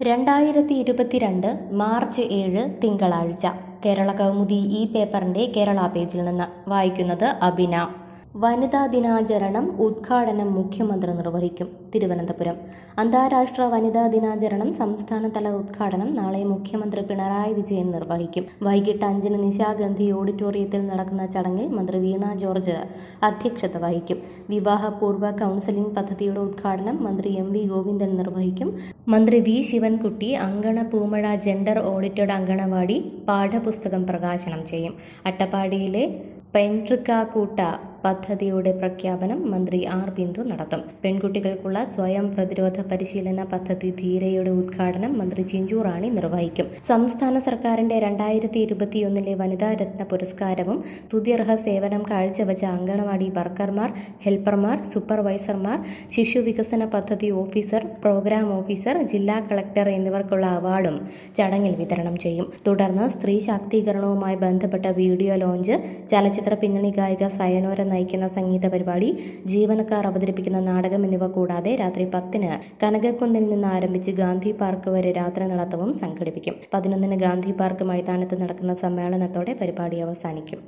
രണ്ടായിരത്തി ഇരുപത്തിരണ്ട് മാർച്ച് ഏഴ് തിങ്കളാഴ്ച കേരള കൗമുദി ഈ പേപ്പറിന്റെ കേരള പേജിൽ നിന്ന് വായിക്കുന്നത് അബിന വനിതാ ദിനാചരണം ഉദ്ഘാടനം മുഖ്യമന്ത്രി നിർവഹിക്കും തിരുവനന്തപുരം അന്താരാഷ്ട്ര വനിതാ ദിനാചരണം സംസ്ഥാനതല ഉദ്ഘാടനം നാളെ മുഖ്യമന്ത്രി പിണറായി വിജയൻ നിർവഹിക്കും വൈകിട്ട് അഞ്ചിന് നിശാഗന്ധി ഓഡിറ്റോറിയത്തിൽ നടക്കുന്ന ചടങ്ങിൽ മന്ത്രി വീണ ജോർജ് അധ്യക്ഷത വഹിക്കും വിവാഹപൂർവ്വ കൗൺസിലിംഗ് പദ്ധതിയുടെ ഉദ്ഘാടനം മന്ത്രി എം വി ഗോവിന്ദൻ നിർവഹിക്കും മന്ത്രി V Sivankutty Ankana Poomazha gender audited anganwadi പാഠപുസ്തകം പ്രകാശനം ചെയ്യും അട്ടപ്പാടിയിലെ പെൻട്രിക്കാക്കൂട്ട പദ്ധതിയുടെ പ്രഖ്യാപനം മന്ത്രി ആർ ബിന്ദു നടത്തും പെൺകുട്ടികൾക്കുള്ള സ്വയം പ്രതിരോധ പരിശീലന പദ്ധതി ധീരയുടെ ഉദ്ഘാടനം മന്ത്രി ചിഞ്ചു റാണി നിർവഹിക്കും സംസ്ഥാന സർക്കാരിന്റെ രണ്ടായിരത്തി ഇരുപത്തിയൊന്നിലെ വനിതാ രത്ന പുരസ്കാരവും തുത്യർഹ സേവനം കാഴ്ചവെച്ച അങ്കണവാടി വർക്കർമാർ ഹെൽപ്പർമാർ സൂപ്പർവൈസർമാർ ശിശു വികസന പദ്ധതി ഓഫീസർ പ്രോഗ്രാം ഓഫീസർ ജില്ലാ കളക്ടർ എന്നിവർക്കുള്ള അവാർഡും ചടങ്ങിൽ വിതരണം ചെയ്യും തുടർന്ന് സ്ത്രീ ശാക്തീകരണവുമായി ബന്ധപ്പെട്ട വീഡിയോ ലോഞ്ച് ചലച്ചിത്ര പിന്നണി ഗായിക സയനോര നയിക്കുന്ന സംഗീത പരിപാടി ജീവനക്കാർ അവതരിപ്പിക്കുന്ന നാടകം എന്നിവ കൂടാതെ രാത്രി പത്തിന് കനകക്കുന്നിൽ നിന്ന് ആരംഭിച്ച് ഗാന്ധി പാർക്ക് വരെ രാത്രി നടത്തവും സംഘടിപ്പിക്കും പതിനൊന്നിന് ഗാന്ധി പാർക്ക് മൈതാനത്ത് നടക്കുന്ന സമ്മേളനത്തോടെ പരിപാടി അവസാനിക്കും